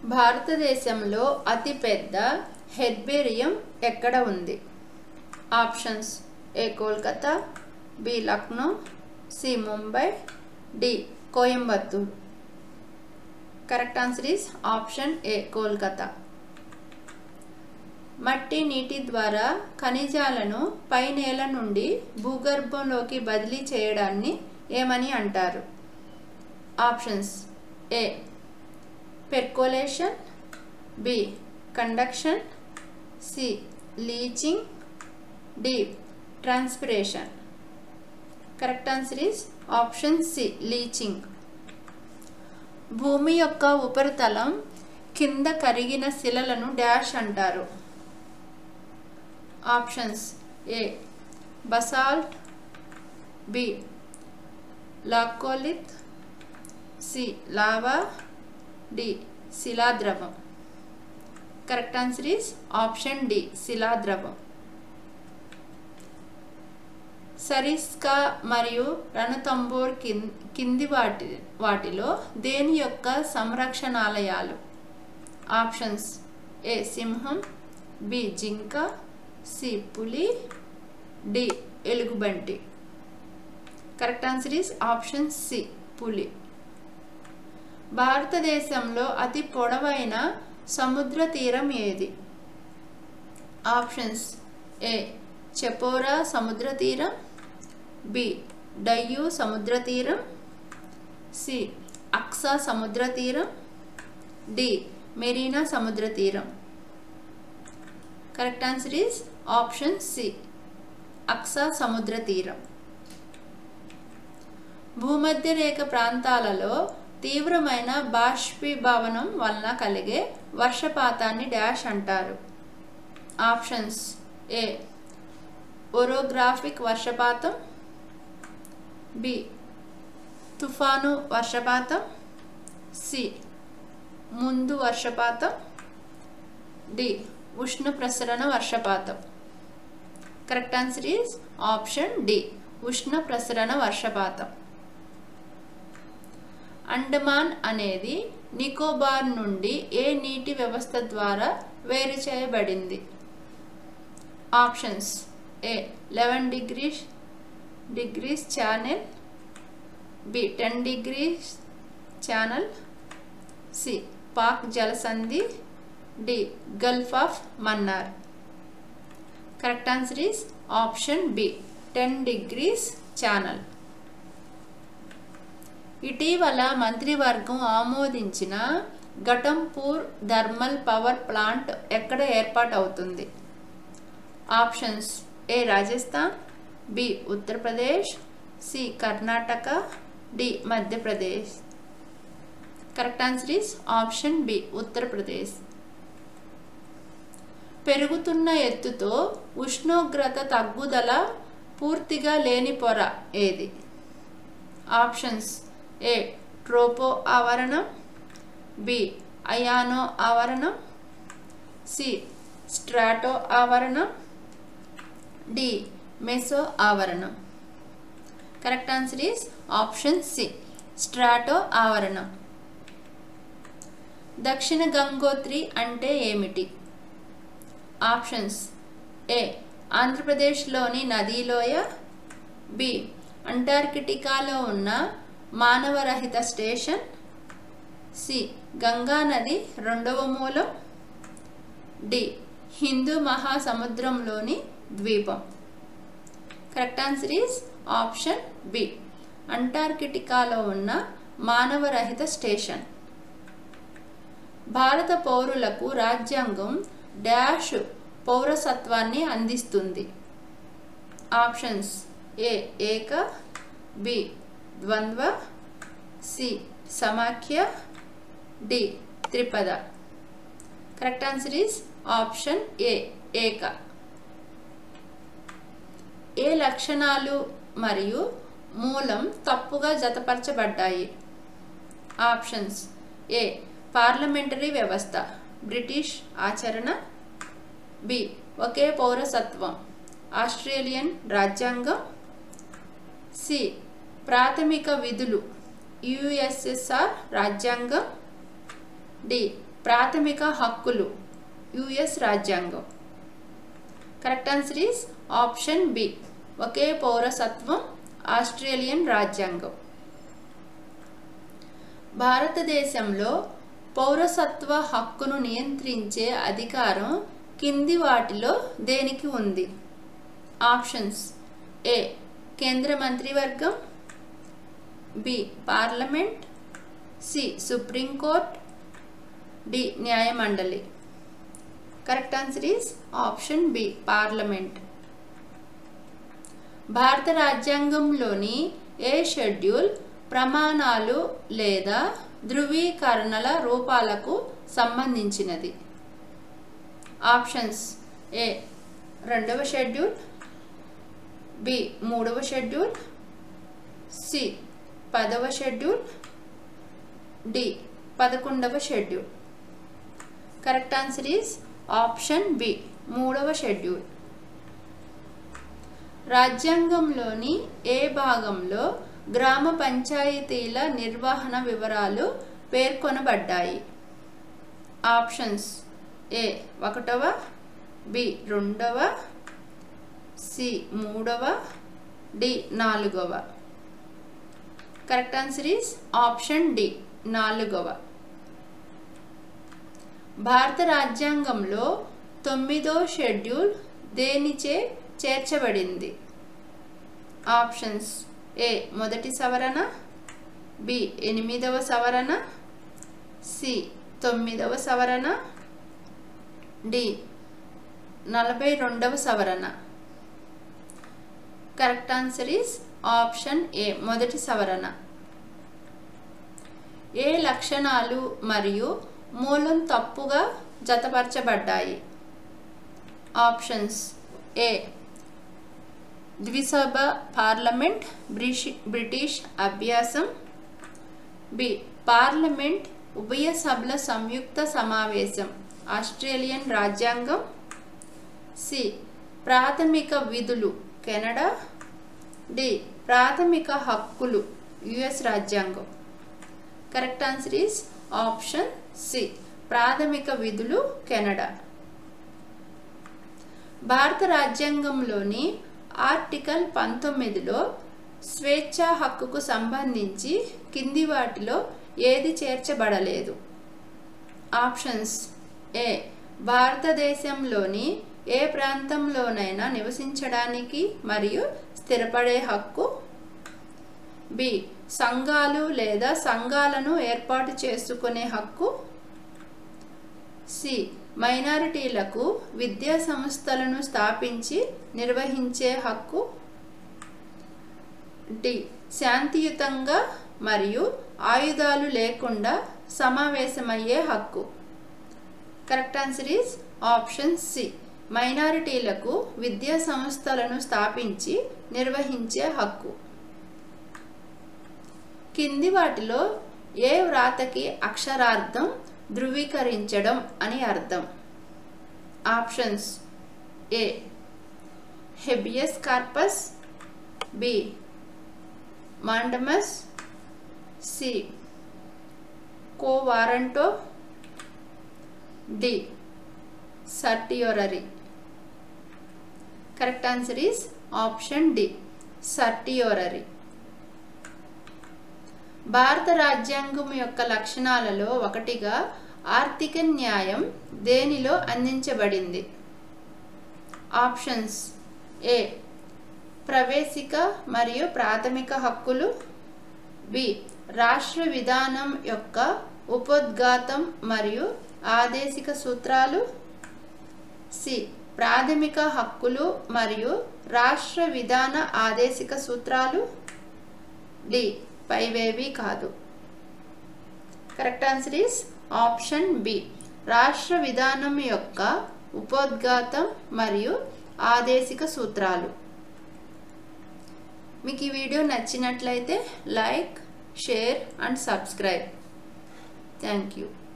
భారతదేశంలో అతిపెద్ద హెర్బేరియం ఎక్కడ ఉంది options A Kolkata B Lucknow C Mumbai D Coimbatore correct answer is option A Kolkata మట్టి నీటి ద్వారా ఖనిజాలను పై నేల నుండి భూగర్భంలోకి బదిలీ చేయడాన్ని ఏమని అంటారు options A percolation B conduction C leaching D transpiration correct answer is option C leaching భూమి యొక్క ఉపరితలం కింద కరిగిన శిలలను డాష్ అంటారు options A basalt B laccolith C lava D శిలాద్రవం correct answer is option D శిలాద్రవం సరిస్కా మరియు రణతంబోర్ కింది వాటి వాటిలో దేని యొక్క సంరక్షణాలయాలు ఆప్షన్స్ ఏ సింహం బి జింక సి పులి డి ఎలుగుబంటి correct answer is option C పులి భారతదేశంలో అతి పొడవైన సముద్ర తీరం ఏది ఆప్షన్స్ ఏ చెపోరా సముద్ర తీరం బి డయ్యూ సముద్ర తీరం సి అక్సా సముద్ర తీరం డి మెరీనా సముద్ర తీరం correct answer is option C Aksa సముద్ర తీరం భూమధ్య రేఖ ప్రాంతాలలో తీవ్రమైన బాష్పీభవనం వలన కలిగే వర్షపాతాన్ని డాష్ అంటారు ఆప్షన్స్ ఏ ఒరోగ్రాఫిక్ వర్షపాతం బి తుఫాను వర్షపాతం సి ముందు వర్షపాతం డి ఉష్ణ ప్రసరణ వర్షపాతం correct answer is option D ఉష్ణ ప్రసరణ వర్షపాతం అండమాన్ అనేది నికోబార్ నుండి ఏ నీటి వ్యవస్థ ద్వారా వేరు చేయబడింది options A eleven degrees degrees channel B ten degrees channel C Palk జలసంధి D gulf of Mannar correct answer is option B ten degrees channel ఇటీవల మంత్రివర్గం ఆమోదించిన ఘటంపూర్ థర్మల్ పవర్ ప్లాంట్ ఎక్కడ ఏర్పాటవుతుంది options A Rajasthan B Uttar Pradesh C Karnataka D Madhya Pradesh correct answer is option B Uttar Pradesh పెరుగుతున్న ఎత్తుతో ఉష్ణోగ్రత తగ్గుదల పూర్తిగా లేని పొర ఏది ఆప్షన్స్ ఏ ట్రోపో ఆవరణం బి అయానో ఆవరణం సి స్ట్రాటో ఆవరణం డి మెసో ఆవరణం correct answer is option C strato ఆవరణం దక్షిణ గంగోత్రి అంటే ఏమిటి ఆప్షన్స్ ఏ ఆంధ్రప్రదేశ్లోని నదీలోయ బి అంటార్కిటికాలో ఉన్న మానవరహిత స్టేషన్ సి గంగా నది రెండవ మూలం డి హిందూ మహాసముద్రంలోని ద్వీపం correct answer is option B అంటార్కిటికాలో ఉన్న మానవరహిత స్టేషన్ భారత పౌరులకు రాజ్యాంగం డాష్ పౌరసత్వాన్ని అందిస్తుంది ఆప్షన్స్ ఏ ఏక బి ద్వంద్వ సి సమాఖ్య డి త్రిపద correct answer is option A ఏక ఏ లక్షణాలు మరియు మూలం తప్పుగా జతపరచబడ్డాయి ఆప్షన్స్ ఏ పార్లమెంటరీ వ్యవస్థ బ్రిటిష్ ఆచరణ బి ఒకే పౌరసత్వం ఆస్ట్రేలియన్ రాజ్యాంగం సి ప్రాథమిక విధులు యుఎస్ఎస్ఆర్ రాజ్యాంగం డి ప్రాథమిక హక్కులు యుఎస్ రాజ్యాంగం correct answer is option B ఒకే పౌరసత్వం ఆస్ట్రేలియన్ రాజ్యాంగం భారతదేశంలో పౌరసత్వ హక్కును నియంత్రించే అధికారం కింది వాటిలో దేనికి ఉంది ఆప్షన్స్ ఏ కేంద్ర మంత్రివర్గం B parliament C supreme court D న్యాయమండలి correct answer is option B parliament భారత రాజ్యాంగంలోని ఏ షెడ్యూల్ ప్రమాణాలు లేదా ధృవీకరణల రూపాలకు సంబంధించినది ఆప్షన్స్ ఏ రెండవ షెడ్యూల్ బి మూడవ షెడ్యూల్ సి పదవ షెడ్యూల్ డి పదకొండవ schedule correct answer is option B మూడవ షెడ్యూల్ రాజ్యాంగంలోని ఏ భాగంలో గ్రామ పంచాయతీల నిర్వహణ వివరాలు పేర్కొనబడ్డాయి ఆప్షన్స్ ఏ ఒకటవ బి రెండవ సి మూడవ డి నాలుగవ correct answer is option D నాలుగవ భారత రాజ్యాంగంలో తొమ్మిదో షెడ్యూల్ దేనిచే చేర్చబడింది ఆప్షన్స్ ఏ మొదటి సవరణ బి ఎనిమిదవ సవరణ సి తొమ్మిదవ సవరణ డి నలభై రెండవ సవరణ correct answer is option A మొదటి సవరణ ఏ లక్షణాలు మరియు మూలం తప్పుగా జతపరచబడ్డాయి ఆప్షన్స్ ఏ ద్విసభ పార్లమెంట్ బ్రిషి బ్రిటిష్ అభ్యాసం బి పార్లమెంట్ ఉభయ సభల సంయుక్త సమావేశం ఆస్ట్రేలియన్ రాజ్యాంగం సి ప్రాథమిక విధులు కెనడా డి ప్రాథమిక హక్కులు యుఎస్ రాజ్యాంగం correct answer is option C ప్రాథమిక విధులు కెనడా భారత రాజ్యాంగంలోని ఆర్టికల్ పంతొమ్మిదిలో స్వేచ్ఛా హక్కుకు సంబంధించి కింది వాటిలో ఏది చేర్చబడలేదు ఆప్షన్స్ ఏ భారతదేశంలోని ఏ ప్రాంతంలోనైనా నివసించడానికి మరియు స్థిరపడే హక్కు బి సంఘాలు లేదా సంఘాలను ఏర్పాటు చేసుకునే హక్కు సి మైనారిటీలకు విద్యా సంస్థలను స్థాపించి నిర్వహించే హక్కు డి శాంతియుతంగా మరియు ఆయుధాలు లేకుండా సమావేశమయ్యే హక్కు correct answer is option C మైనారిటీలకు విద్యా సంస్థలను స్థాపించి నిర్వహించే హక్కు కింది వాటిలో ఏ వ్రాతకి అక్షరార్థం ధృవీకరించడం అని అర్థం options A habeas corpus B mandamus C quo warranto D certiorari correct answer is option D certiorari భారత రాజ్యాంగం యొక్క లక్షణాలలో ఒకటిగా ఆర్థిక న్యాయం దేనిలో అందించబడింది ఆప్షన్స్ ఏ ప్రవేశిక మరియు ప్రాథమిక హక్కులు బి రాష్ట్ర విధానం యొక్క ఉపోద్ఘాతం మరియు ఆదేశిక సూత్రాలు సి ప్రాథమిక హక్కులు మరియు రాష్ట్ర విధాన ఆదేశిక సూత్రాలు డి పైవేవి కాదు correct answer is option B రాష్ట్ర విధానం యొక్క ఉపోద్ఘాతం మరియు ఆదేశిక సూత్రాలు మీకు ఈ వీడియో నచ్చినట్లయితే like share and subscribe thank you